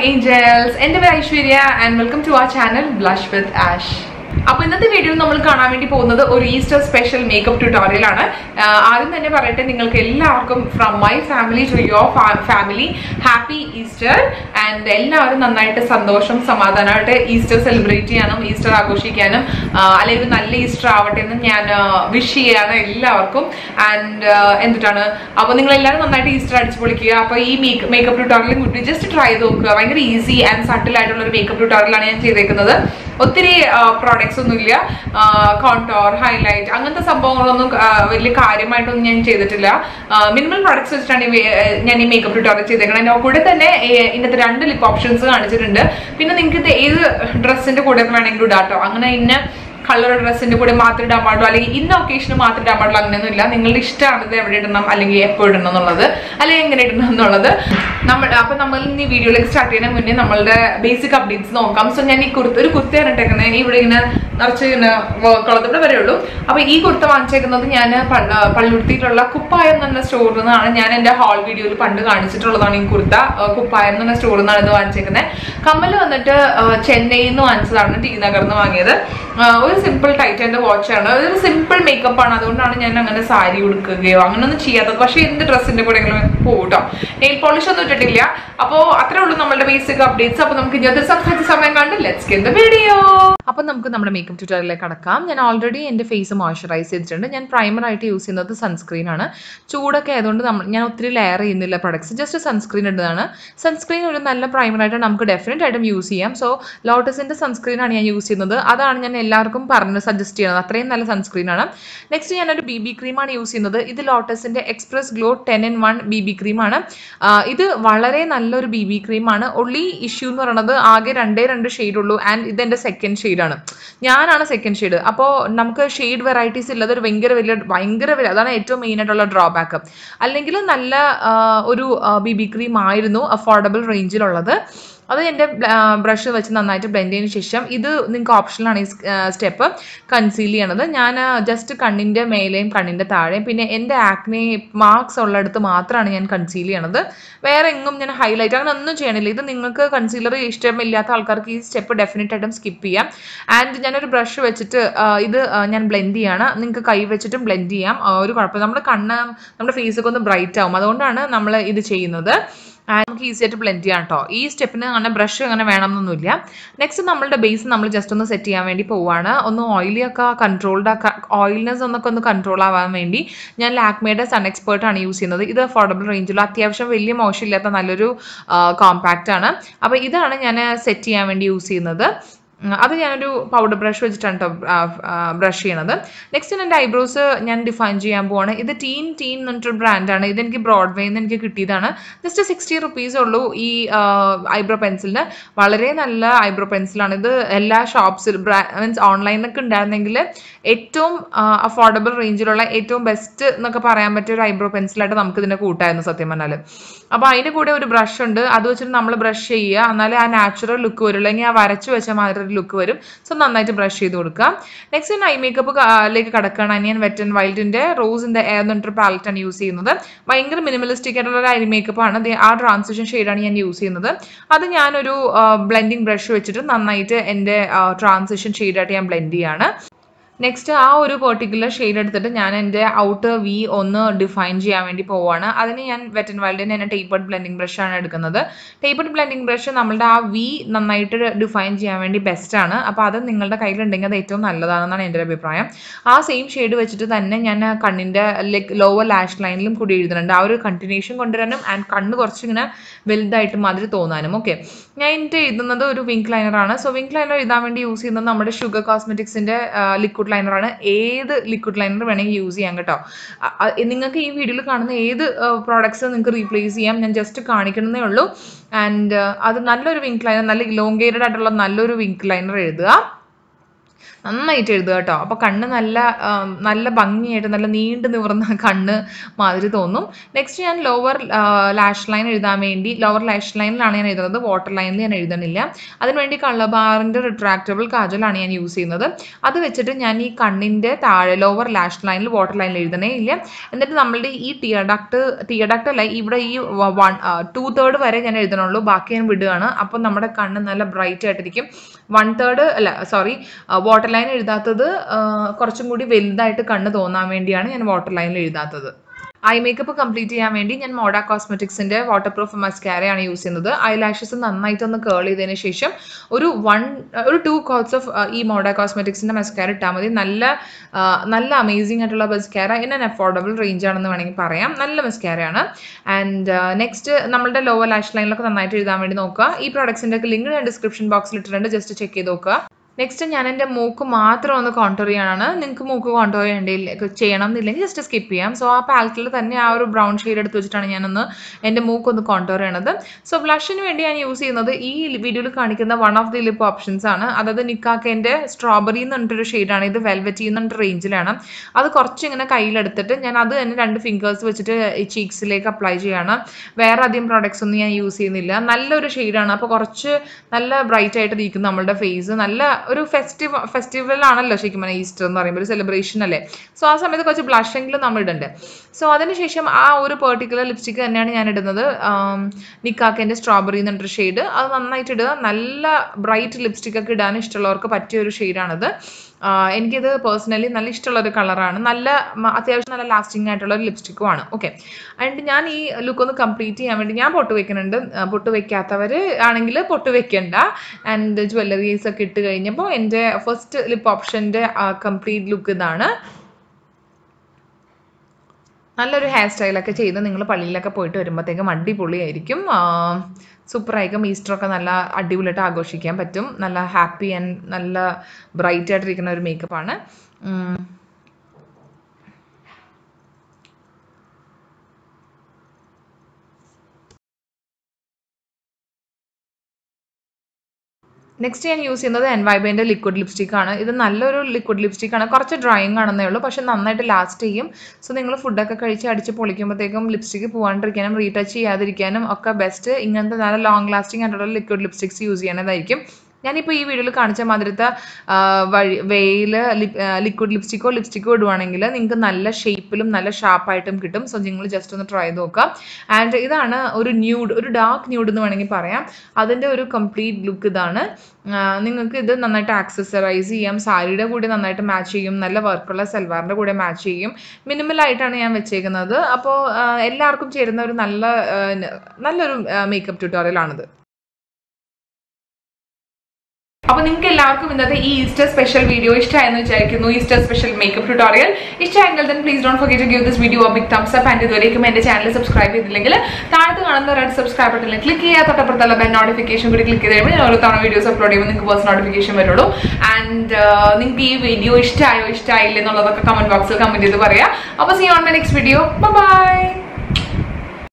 Angeles എൻ്റെ പേര് Aishwarya and welcome to our channel blush with Ash അപ്പൊ ഇന്നത്തെ വീഡിയോയിൽ നമ്മൾ കാണാൻ വേണ്ടി പോകുന്നത് ഒരു ഈസ്റ്റർ സ്പെഷ്യൽ മേക്കപ്പ് ട്യൂട്ടോറിയൽ ആണ് ആഹ് ആദ്യം തന്നെ പറയട്ടെ നിങ്ങൾക്ക് എല്ലാവർക്കും from my family to your family happy Easter and എല്ലാവരും നന്നായിട്ട് സന്തോഷം സമാധാനമായിട്ട് ഈസ്റ്റർ സെലിബ്രേറ്റ് ചെയ്യാനും ഈസ്റ്റർ ആഘോഷിക്കാനും ആഹ് അല്ലെങ്കിൽ നല്ല ഈസ്റ്റർ ആവട്ടെ എന്ന് ഞാൻ വിഷ് ചെയ്യാണ് എല്ലാവർക്കും ആൻഡ് എന്തിട്ടാണ് അപ്പൊ നിങ്ങൾ എല്ലാവരും നന്നായിട്ട് ഈസ്റ്റർ അടിച്ചു പൊളിക്കുക അപ്പൊ ഈ മേക്കപ്പ് ട്യൂട്ടോറിയലും കൂട്ടി ജസ്റ്റ് ട്രൈ ചെയ്ത് നോക്കുക ഭയങ്കര ഈസി ആൻഡ് സട്ടിൽ ആയിട്ടുള്ള ഒരു മേക്കപ്പ് ട്യൂട്ടോറിയലാണ് ഞാൻ ചെയ്തേക്കുന്നത് ഒത്തിരി പ്രോഡക്ട്സ് ഒന്നുമില്ല കോൺടോർ ഹൈലൈറ്റ് അങ്ങനത്തെ സംഭവങ്ങളൊന്നും ആ, വലിയ കാര്യമായിട്ടൊന്നും ഞാൻ ചെയ്തിട്ടില്ല മിനിമൽ പ്രോഡക്ട്സ് വെച്ചിട്ടാണ് ഈ വേ- ഏർ ഞാൻ ഈ മേക്കപ്പ് ട്യൂട്ടോറിയൽ ചെയ്തേക്കുന്നത് അതിന്റെ കൂടെ തന്നെ ഏർ ഇന്നത്തെ രണ്ട് ലിപ്പ് ഓപ്ഷൻസ് കാണിച്ചിട്ടുണ്ട് പിന്നെ നിങ്ങൾക്ക് ഇത് ഏത് ഡ്രസ്സിന്റെ കൂടെ വേണമെങ്കിലും ഇടാട്ടോ അങ്ങനെ ഇന്ന കളർ ഡ്രസ്സിന്റെ കൂടെ മാത്രം ഇടാൻ പാടുള്ളൂ അല്ലെങ്കിൽ ഇന്ന ഒക്കേഷന് മാത്രം ഇടാൻ പാടുള്ളൂ അങ്ങനെയൊന്നും ഇല്ല നിങ്ങളുടെ ഇഷ്ടമാണ് ഇത് എവിടെ ഇടണം അല്ലെങ്കിൽ എപ്പോൾ ഇടണം എന്നുള്ളത് അല്ലെങ്കിൽ എങ്ങനെ ഇടണം എന്നുള്ളത് നമ്മൾ അപ്പൊ നമ്മൾ ഇനി വീഡിയോയിലേക്ക് സ്റ്റാർട്ട് ചെയ്യുന്ന മുന്നേ നമ്മളുടെ ബേസിക് അപ്ഡേറ്റ്സ് നോക്കാം സോ ഞാൻ ഈ കുർത്ത ഒരു കുർത്തയാണ് ഇട്ടേക്കുന്നത് ഇനി ഇവിടെ ഇങ്ങനെ നിറച്ച് ഇങ്ങനെ വർക്കുള്ളത് ഇവിടെ വരെയുള്ളൂ അപ്പൊ ഈ കുർത്ത വാങ്ങിച്ചേക്കുന്നത് ഞാൻ പള്ളുരുത്തിയിട്ടുള്ള കുപ്പായം എന്ന സ്റ്റോറിൽ നിന്നാണ് ഞാൻ എന്റെ ഹാൾ വീഡിയോയിൽ പണ്ട് കാണിച്ചിട്ടുള്ളതാണ് ഈ കുർത്ത ആ, കുപ്പായം എന്ന സ്റ്റോറിൽ നിന്നാണ് ഇത് വാങ്ങിച്ചേക്കുന്നത് കമ്മല് വന്നിട്ട് ആ, ചെന്നൈയിൽ നിന്ന് വാങ്ങിച്ചതാണ് ടി നഗറിൽ നിന്ന് വാങ്ങിയത് ആ, ഒരു സിമ്പിൾ ടൈറ്റന്റെ വാച്ചാണ് ഒരു സിമ്പിൾ മേക്കപ്പ് ആണ് അതുകൊണ്ടാണ് ഞാൻ അങ്ങനെ സാരി ഉടുക്കുകയോ അങ്ങനെയൊന്നും ചെയ്യാത്തത് പക്ഷെ എന്ത് ഡ്രസ്സിന്റെ കൂടെ പോകട്ടോ നെയിൽ പോളിഷ് ഒന്നും ഇട്ടിട്ടില്ല അപ്പോ അത്രേ ഉള്ളൂ നമ്മളുടെ ബേസിക് അപ്ഡേറ്റ്സ് അപ്പൊ നമുക്ക് ഇനി അതൊരു സംസാരിച്ച സമയം കണ്ട് ലെറ്റ്സ് ഗെറ്റ് ദ വീഡിയോ അപ്പൊ നമുക്ക് നമ്മുടെ മേക്കപ്പ് ട്യൂട്ടോറിയലിലേക്ക് കടക്കാം ഞാൻ ഓൾറെഡി എന്റെ ഫേസ് മോയ്സ്ചറൈസ് ചെയ്തിട്ടുണ്ട് ഞാൻ പ്രൈമർ ആയിട്ട് യൂസ് ചെയ്യുന്നത് സൺസ്ക്രീൻ ആണ് ചൂടൊക്കെ ആയതുകൊണ്ട് നമ്മൾ ഞാൻ ഒത്തിരി ലെയർ ചെയ്യുന്നില്ല പ്രൊഡക്ട്സ് ജസ്റ്റ് സൺസ്ക്രീൻ ഇടുന്നതാണ് സൺസ്ക്രീൻ ഒരു നല്ല പ്രൈമർ ആയിട്ട് നമുക്ക് ഡെഫിനറ്റ് ആയിട്ടും യൂസ് ചെയ്യാം സോ ലോട്ടസിന്റെ സൺസ്ക്രീൻ ആണ് ഞാൻ യൂസ് ചെയ്യുന്നത് അതാണ് ഞാൻ എല്ലാവർക്കും പറഞ്ഞ് സജസ്റ്റ് ചെയ്യുന്നത് അത്രയും നല്ല സൺസ്ക്രീൻ ആണ് നെക്സ്റ്റ് ഞാനൊരു ബി ബി ക്രീമാണ് യൂസ് ചെയ്യുന്നത് ഇത് ലോട്ടസിന്റെ express glow ten in one B B ക്രീമാണ് ഇത് വളരെ നല്ലൊരു ബി ബി ക്രീമാണ് ഒള്ളി ഇഷ്യൂ എന്ന് പറയുന്നത് ആകെ രണ്ടേ രണ്ട് ഷെയ്ഡ് ഉള്ളൂ ആൻഡ് ഇത് എൻ്റെ സെക്കൻഡ് ഷെയ്ഡാണ് ഞാനാണ് സെക്കൻഡ് ഷെയ്ഡ് അപ്പോൾ നമുക്ക് ഷെയ്ഡ് വെറൈറ്റീസ് ഇല്ലാതെ ഒരു ഭയങ്കര വലിയ ഭയങ്കര വലിയ അതാണ് ഏറ്റവും മെയിൻ ആയിട്ടുള്ള ഡ്രോബാക്ക് അല്ലെങ്കിൽ നല്ല ആ, ഒരു ബി ബി ക്രീം ആയിരുന്നു അഫോർഡബിൾ റേഞ്ചിലുള്ളത് അത് എൻ്റെ ബ്രഷ് വെച്ച് നന്നായിട്ട് ബ്ലെൻഡ് ചെയ്തതിന് ശേഷം ഇത് നിങ്ങൾക്ക് ഓപ്ഷനിലാണ് ഈ സ്റ്റെപ്പ് കൺസീൽ ചെയ്യണത് ഞാൻ ജസ്റ്റ് കണ്ണിൻ്റെ മേലെയും കണ്ണിൻ്റെ താഴെയും പിന്നെ എൻ്റെ ആക്നെ മാർക്സ് ഉള്ളിടത്ത് മാത്രമാണ് ഞാൻ കൺസീൽ ചെയ്യണത് വേറെ എങ്ങും ഞാൻ ഹൈലൈറ്റ് അങ്ങനെ ഒന്നും ചെയ്യണില്ല ഇത് നിങ്ങൾക്ക് കൺസീലർ ഇഷ്ടമില്ലാത്ത ആൾക്കാർക്ക് ഈ സ്റ്റെപ്പ് ഡെഫിനറ്റ് ആയിട്ടും സ്കിപ്പ് ചെയ്യാം ആൻഡ് ഞാനൊരു ബ്രഷ് വെച്ചിട്ട് ആ, ഇത് ആ, ഞാൻ ബ്ലെൻഡ് ചെയ്യാണ് നിങ്ങൾക്ക് കൈ വെച്ചിട്ടും ബ്ലെൻഡ് ചെയ്യാം ആ, ഒരു കുഴപ്പം നമ്മുടെ കണ്ണ് നമ്മുടെ ഫേസൊക്കെ ഒന്ന് ബ്രൈറ്റ് ആവും അതുകൊണ്ടാണ് നമ്മൾ ഇത് ചെയ്യുന്നത് ആൻഡ് നമുക്ക് ഈസി ആയിട്ട് ബ്ലെൻഡ് ചെയ്യാം കേട്ടോ ഈ സ്റ്റെപ്പിന് അങ്ങനെ ബ്രഷ് അങ്ങനെ വേണമെന്നൊന്നുമില്ല നെക്സ്റ്റ് നമ്മളുടെ ബേസ് നമ്മൾ ജസ്റ്റ് ഒന്ന് സെറ്റ് ചെയ്യാൻ വേണ്ടി പോവാണ് ഒന്ന് ഓയിലി ഒക്കെ കൺട്രോൾഡ് ഓയിൽനെസ് ഒന്നൊക്കെ ഒന്ന് കൺട്രോൾ ആവാൻ വേണ്ടി ഞാൻ ലാക്മേയുടെ സൺ എക്സ്പേർട്ട് ആണ് യൂസ് ചെയ്യുന്നത് ഇത് അഫോർഡബിൾ റേഞ്ചിൽ അത്യാവശ്യം വലിയ മോശമില്ലാത്ത നല്ലൊരു കോമ്പാക്റ്റ് ആണ് അപ്പോൾ ഇതാണ് ഞാൻ സെറ്റ് ചെയ്യാൻ വേണ്ടി യൂസ് ചെയ്യുന്നത് ഉം, അത് ഞാനൊരു പൗഡർ ബ്രഷ് വെച്ചിട്ടാണ് കേട്ടോ ബ്രഷ് ചെയ്യണത് നെക്സ്റ്റ് ഞാൻ എൻ്റെ ഐബ്രോസ് ഞാൻ ഡിഫൈൻ ചെയ്യാൻ പോവാണ് ഇത് ടീൻ ടീൻ എന്ന് പറഞ്ഞിട്ടൊരു ബ്രാൻഡാണ് ഇതെനിക്ക് ബ്രോഡ്വേയിൽ നിന്ന് എനിക്ക് കിട്ടിയതാണ് ജസ്റ്റ് സിക്സ്റ്റി റുപ്പീസ് ഉള്ളൂ ഈ ഐബ്രോ പെൻസിലിന് വളരെ നല്ല ഐബ്രോ പെൻസിലാണ് ഇത് എല്ലാ ഷോപ്സിൽ മീൻസ് ഓൺലൈനിലൊക്കെ ഉണ്ടായിരുന്നെങ്കിൽ ഏറ്റവും അഫോർഡബിൾ റേഞ്ചിലുള്ള ഏറ്റവും ബെസ്റ്റ് എന്നൊക്കെ പറയാൻ പറ്റിയ ഒരു ഐബ്രോ പെൻസിലായിട്ട് നമുക്ക് ഇതിനെ കൂട്ടായിരുന്നു സത്യം പറഞ്ഞാൽ അപ്പോൾ അതിൻ്റെ കൂടെ ഒരു ബ്രഷ് ഉണ്ട് അത് വെച്ചിട്ട് നമ്മൾ ബ്രഷ് ചെയ്യുക എന്നാലേ ആ നാച്ചുറൽ ലുക്ക് വരും അല്ലെങ്കിൽ ആ വരച്ച് വെച്ച മാതിരി ഒരു ലുക്ക് വരും സോ നന്നായിട്ട് ബ്രഷ് ചെയ്ത് കൊടുക്കുക നെക്സ്റ്റ് ഞാൻ ഐ മേക്കപ്പ് ലേക്ക് കടക്കുകയാണ് ഞാൻ വെറ്റ് ആൻഡ് വൈൽഡിൻ്റെ റോസ് ഇൻ ദ എയർ എന്നിട്ടൊരു പാലറ്റാണ് യൂസ് ചെയ്യുന്നത് ഭയങ്കര മിനിമലിസ്റ്റിക് ആയിട്ടുള്ള ഒരു ഐ മേക്കപ്പ് ആണ് ദേ ആ ട്രാൻസിഷൻ ഷെയ്ഡാണ് ഞാൻ യൂസ് ചെയ്യുന്നത് അത് ഞാനൊരു ബ്ലെൻഡിങ് ബ്രഷ് വെച്ചിട്ട് നന്നായിട്ട് എൻ്റെ ട്രാൻസിഷൻ ഷെയ്ഡായിട്ട് ഞാൻ ബ്ലെൻഡ് ചെയ്യാണ് നെക്സ്റ്റ് ആ ഒരു പെർട്ടിക്കുലർ ഷെയ്ഡ് എടുത്തിട്ട് ഞാൻ എൻ്റെ ഔട്ടർ വി ഒന്ന് ഡിഫൈൻ ചെയ്യാൻ വേണ്ടി പോവാണ് അതിന് ഞാൻ വെറ്റ് ആൻഡ് വൈൽഡിന് തന്നെ ടേപ്പർഡ് ബ്ലെൻഡിങ് ബ്രഷാണ് എടുക്കുന്നത് ടേപ്പർഡ് ബ്ലെൻഡിങ് ബ്രഷ് നമ്മളുടെ ആ വി നന്നായിട്ട് ഡിഫൈൻ ചെയ്യാൻ വേണ്ടി ബെസ്റ്റ് ആണ് അപ്പോൾ അത് നിങ്ങളുടെ കയ്യിലുണ്ടെങ്കിൽ അത് ഏറ്റവും നല്ലതാണെന്നാണ് എൻ്റെ ഒരു അഭിപ്രായം ആ സെയിം ഷെയ്ഡ് വെച്ചിട്ട് തന്നെ ഞാൻ കണ്ണിൻ്റെ ലൈക്ക് ലോവർ ലാഷ് ലൈനിലും കൂടി എഴുതുന്നുണ്ട് ആ ഒരു കണ്ടിന്യൂഷൻ കൊണ്ടുവരാനും ആൻഡ് കണ്ണ് കുറച്ചിങ്ങനെ വലുതായിട്ട് മാതിരി തോന്നാനും ഓക്കെ ഞാൻ എൻ്റെ എഴുതുന്നത് ഒരു വിങ്ക് ലൈനറാണ് സോ വിങ്ക് ലൈനർ എഴുതാൻ വേണ്ടി യൂസ് ചെയ്യുന്നത് നമ്മുടെ ഷുഗർ കോസ്മെറ്റിക്സിൻ്റെ ലിക്വിഡ് ലൈനറാണ് ഏത് ലിക്വിഡ് ലൈനർ വേണമെങ്കിൽ യൂസ് ചെയ്യാം കേട്ടോ അ- അ- നിങ്ങൾക്ക് ഈ വീഡിയോയിൽ കാണുന്ന ഏത് പ്രോഡക്ട്സ് നിങ്ങൾക്ക് റീപ്ലേസ് ചെയ്യാം ഞാൻ ജസ്റ്റ് കാണിക്കണമെന്നേ ഉള്ളൂ ആൻഡ് അത് നല്ലൊരു വിങ്ക് ലൈനർ നല്ല ഇലോങ്കേറ്റഡ് ആയിട്ടുള്ള നല്ലൊരു വിങ്ക് ലൈനർ എഴുതുക നന്നായിട്ട് എഴുതുക കേട്ടോ അപ്പോൾ കണ്ണ് നല്ല ആം, നല്ല ഭംഗിയായിട്ട് നല്ല നീണ്ടു നിവർന്ന കണ്ണ് മാതിരി തോന്നും നെക്സ്റ്റ് ഞാൻ ലോവർ ലാഷ് ലൈൻ എഴുതാൻ വേണ്ടി ലോവർ ലാഷ് ലൈനിലാണ് ഞാൻ എഴുതുന്നത് വാട്ടർ ലൈനിൽ ഞാൻ എഴുതണില്ല അതിനുവേണ്ടി കളർ ബാറിൻ്റെ റിട്രാക്റ്റബിൾ കാജലാണ് ഞാൻ യൂസ് ചെയ്യുന്നത് അത് വെച്ചിട്ട് ഞാൻ ഈ കണ്ണിൻ്റെ താഴെ ലോവർ ലാഷ് ലൈനിൽ വാട്ടർ ലൈനിൽ എഴുതണേ ഇല്ല എന്നിട്ട് നമ്മളുടെ ഈ ടിയഡക്ട് ടിയഡക്ട് അല്ല ഇവിടെ ഈ വൺ ടു തേർഡ് വരെ ഞാൻ എഴുതണുള്ളൂ ബാക്കി ഞാൻ വിടുകയാണ് അപ്പോൾ നമ്മുടെ കണ്ണ് നല്ല ബ്രൈറ്റ് ആയിട്ടിരിക്കും വൺ തേർഡ് അല്ല സോറി വാട്ടർ ലൈൻ എഴുതാത്തത് ആ, കുറച്ചും കൂടി വലുതായിട്ട് കണ്ണ് തോന്നാൻ വേണ്ടിയാണ് ഞാൻ വാട്ടർ ലൈനിൽ എഴുതാത്തത് ഐ മേക്കപ്പ് കംപ്ലീറ്റ് ചെയ്യാൻ വേണ്ടി ഞാൻ മോഡ കോസ്മെറ്റിക്സിന്റെ വാട്ടർ പ്രൂഫ് മസ്കാരയാണ് യൂസ് ചെയ്യുന്നത് ഐ ലാഷസ് നന്നായിട്ടൊന്ന് കേൾ ചെയ്തതിന് ശേഷം ഒരു വൺ ഒരു ടു കോട്ട്സ് ഓഫ് ഈ മോഡ കോസ്മെറ്റിക്സിന്റെ മസ്കാര ഇട്ടാൽ മതി നല്ല ആ, നല്ല അമേസിംഗ് ആയിട്ടുള്ള mascara in an affordable range ആണെന്ന് വേണമെങ്കിൽ പറയാം നല്ല മസ്കാരയാണ് ആൻഡ് നെക്സ്റ്റ് നമ്മളുടെ ലോവർ ലാഷ് ലൈനിലൊക്കെ നന്നായിട്ട് എഴുതാൻ വേണ്ടി നോക്കുക ഈ പ്രോഡക്ട്സിന്റെ ഒക്കെ ലിങ്ക് ഞാൻ ഡിസ്ക്രിപ്ഷൻ ബോക്സിൽ ഇട്ടിട്ടുണ്ട് ജസ്റ്റ് ചെക്ക് ചെയ്ത് നോക്കുക നെക്സ്റ്റ് ഞാൻ എൻ്റെ മൂക്ക് മാത്രം ഒന്ന് കോൺടോർ ചെയ്യാനാണ് നിങ്ങൾക്ക് മൂക്ക് കോൺടോർ ചെയ്യേണ്ടിയില്ല ചെയ്യണം എന്നില്ലെങ്കിൽ ജസ്റ്റ് സ്കിപ്പ് ചെയ്യാം സോ ആ പാലറ്റിൽ തന്നെ ആ ഒരു ബ്രൗൺ ഷെയ്ഡ് എടുത്ത് വെച്ചിട്ടാണ് ഞാനൊന്ന് എൻ്റെ മൂക്ക് ഒന്ന് കോൺടോർ ചെയ്യണത് സോ ബ്ലഷിന് വേണ്ടി ഞാൻ യൂസ് ചെയ്യുന്നത് ഈ വീഡിയോയിൽ കാണിക്കുന്ന one of the lip options ആണ് അതായത് നിക്കാക്കേൻ്റെ സ്ട്രോബെറി എന്ന് പറഞ്ഞിട്ടൊരു ഷെയ്ഡാണ് ഇത് വെൽവെറ്റി എന്ന് പറഞ്ഞിട്ട് റേഞ്ചിലാണ് അത് കുറച്ച് ഇങ്ങനെ കയ്യിലെടുത്തിട്ട് ഞാൻ അത് തന്നെ രണ്ട് ഫിംഗേഴ്സ് വെച്ചിട്ട് ഈ ചീക്സിലേക്ക് അപ്ലൈ ചെയ്യാണ് വേറെ അധികം പ്രോഡക്ട്സ് ഒന്നും ഞാൻ യൂസ് ചെയ്യുന്നില്ല നല്ലൊരു ഷെയ്ഡാണ് അപ്പോൾ കുറച്ച് നല്ല ബ്രൈറ്റ് ആയിട്ട് ഇരിക്കും നമ്മുടെ ഫേസ് നല്ല ഒരു ഫെസ്റ്റിവൽ ഫെസ്റ്റിവൽ ആണല്ലോ ശരിക്കും പറഞ്ഞാൽ ഈസ്റ്റർ എന്ന് പറയുമ്പോൾ ഒരു സെലിബ്രേഷൻ അല്ലേ സോ ആ സമയത്ത് കുറച്ച് ബ്ലഷെങ്കിലും നമ്മൾ ഇടണ്ടേ സോ അതിനുശേഷം ആ ഒരു പെർട്ടിക്കുലർ ലിപ്സ്റ്റിക് തന്നെയാണ് ഞാൻ ഇടുന്നത് നിക്കാക്കിൻ്റെ സ്ട്രോബെറി എന്ന് പറഞ്ഞൊരു ഷെയ്ഡ് അത് നന്നായിട്ട് ഇടുക നല്ല ബ്രൈറ്റ് ലിപ്സ്റ്റിക് ഒക്കെ ഇടാൻ ഇഷ്ടമുള്ളവർക്ക് പറ്റിയ ഒരു ഷെയ്ഡാണത് എനിക്കിത് പേഴ്സണലി നല്ല ഇഷ്ടമുള്ള ഒരു കളറാണ് നല്ല മ- അത്യാവശ്യം നല്ല ലാസ്റ്റിംഗ് ആയിട്ടുള്ള ഒരു ലിപ്സ്റ്റിക്കും ആണ് ഓക്കെ ആൻഡ് ഞാൻ ഈ ലുക്ക് ഒന്ന് കംപ്ലീറ്റ് ചെയ്യാൻ വേണ്ടി ഞാൻ പൊട്ട് വെക്കുന്നുണ്ട് ആ, പൊട്ട് വെക്കാത്തവർ ആണെങ്കിൽ പൊട്ട് വെക്കണ്ട ആൻഡ് ജ്വല്ലറീസ് ഒക്കെ ഇട്ട് കഴിഞ്ഞപ്പോൾ എൻ്റെ ഫസ്റ്റ് ലിപ്പ് ഓപ്ഷൻ്റെ കംപ്ലീറ്റ് ലുക്ക് ഇതാണ് നല്ലൊരു ഹെയർ സ്റ്റൈലൊക്കെ ചെയ്ത് നിങ്ങൾ പള്ളിയിലൊക്കെ പോയിട്ട് വരുമ്പോഴത്തേക്കും അടിപൊളിയായിരിക്കും സൂപ്പറായിരിക്കും ഈസ്റ്ററൊക്കെ നല്ല അടിപൊളിയായിട്ട് ആഘോഷിക്കാൻ പറ്റും നല്ല ഹാപ്പി ആൻഡ് നല്ല ബ്രൈറ്റ് ആയിട്ടിരിക്കുന്ന ഒരു മേക്കപ്പാണ് നെക്സ്റ്റ് ഞാൻ യൂസ് ചെയ്യുന്നത് എൻവൈബേൻ്റെ ലിക്വിഡ് ലിപ്സ്റ്റിക് ആണ് ഇത് നല്ലൊരു ലിക്വിഡ് ലിപ്സ്റ്റിക് ആണ് കുറച്ച് ഡ്രൈയിങ് ആണെന്നേ ഉള്ളൂ പക്ഷെ നന്നായിട്ട് ലാസ്റ്റ് ചെയ്യും സോ നിങ്ങൾ ഫുഡൊക്കെ കഴിച്ച് അടിച്ച് പൊളിക്കുമ്പോഴത്തേക്കും ലിപ്സ്റ്റിക് പോകാണ്ടിരിക്കാനും റീടച്ച് ചെയ്യാതിരിക്കാനും ഒക്കെ ബെസ്റ്റ് ഇങ്ങനത്തെ നല്ല ലോങ് ലാസ്റ്റിംഗ് ആയിട്ടുള്ള ലിക്വിഡ് ലിപ്സ്റ്റിക്സ് യൂസ് ചെയ്യണതായിരിക്കും ഞാനിപ്പോൾ ഈ വീഡിയോയിൽ കാണിച്ച മാതിരത്തെ ആ, വഴി വെയിൽ ലിക്വിഡ് ലിപ്സ്റ്റിക്കോ ലിപ്സ്റ്റിക്കോ ഇടുവാണെങ്കിൽ നിങ്ങൾക്ക് നല്ല ഷേപ്പിലും നല്ല ഷാർപ്പായിട്ടും കിട്ടും സോ നിങ്ങൾ ജസ്റ്റ് ഒന്ന് ട്രൈ ചെയ്ത് നോക്കാം ആൻഡ് ഇതാണ് ഒരു ന്യൂഡ് ഒരു ഡാർക്ക് ന്യൂഡ് എന്ന് വേണമെങ്കിൽ പറയാം അതിൻ്റെ ഒരു കംപ്ലീറ്റ് ലുക്ക് ഇതാണ് ആ, നിങ്ങൾക്ക് ഇത് നന്നായിട്ട് ആക്സസറൈസ് ചെയ്യാം സാരിയുടെ കൂടെ നന്നായിട്ട് മാച്ച് ചെയ്യും നല്ല വർക്കുള്ള സൽവാറിൻ്റെ കൂടെ മാച്ച് ചെയ്യും മിനിമൽ ആയിട്ടാണ് ഞാൻ വെച്ചേക്കുന്നത് അപ്പോൾ എല്ലാവർക്കും ചേരുന്ന ഒരു നല്ല ആ, ന- നല്ലൊരു മേക്കപ്പ് ട്യൂട്ടോറിയൽ ആണിത് അപ്പൊ നിങ്ങൾക്ക് എല്ലാവർക്കും ഇന്നത്തെ ഈ ഈസ്റ്റർ സ്പെഷ്യൽ വീഡിയോ ഇഷ്ടമായെന്ന് വിചാരിക്കുന്നു ഈസ്റ്റർ സ്പെഷ്യൽ മേക്കപ്പ് ട്യൂട്ടോറിയൽ ഇഷ്ടമായെങ്കിൽ then please don't forget to give this video a big thumbs up and ഇതുവരേക്കും എന്റെ ചാനൽ സബ്സ്ക്രൈബ് ചെയ്തില്ലെങ്കിൽ താഴത്ത് കാണുന്ന റെഡ് സബ്സ്ക്രൈബ് ബട്ടണിൽ ക്ലിക്ക് ചെയ്യുക തൊട്ടപ്പുറത്തുള്ള ബെൽ നോട്ടിഫിക്കേഷൻ കൂടി ക്ലിക്ക് ചെയ്ത് കഴിയുമ്പോൾ ഞാൻ ഓരോ തവണ വീഡിയോസ് അപ്ലോഡ് ചെയ്യുമ്പോൾ നിങ്ങൾക്ക് പേഴ്സ് നോട്ടിഫിക്കേഷൻ വരുള്ളൂ ആൻഡ് നിങ്ങൾക്ക് ഈ വീഡിയോ ഇഷ്ടമായോ ഇഷ്ടമായില്ല എന്നുള്ളതൊക്കെ കമന്റ് ബോക്സിൽ കമന്റ് ചെയ്ത് പറയാം അപ്പൊ see on my next video by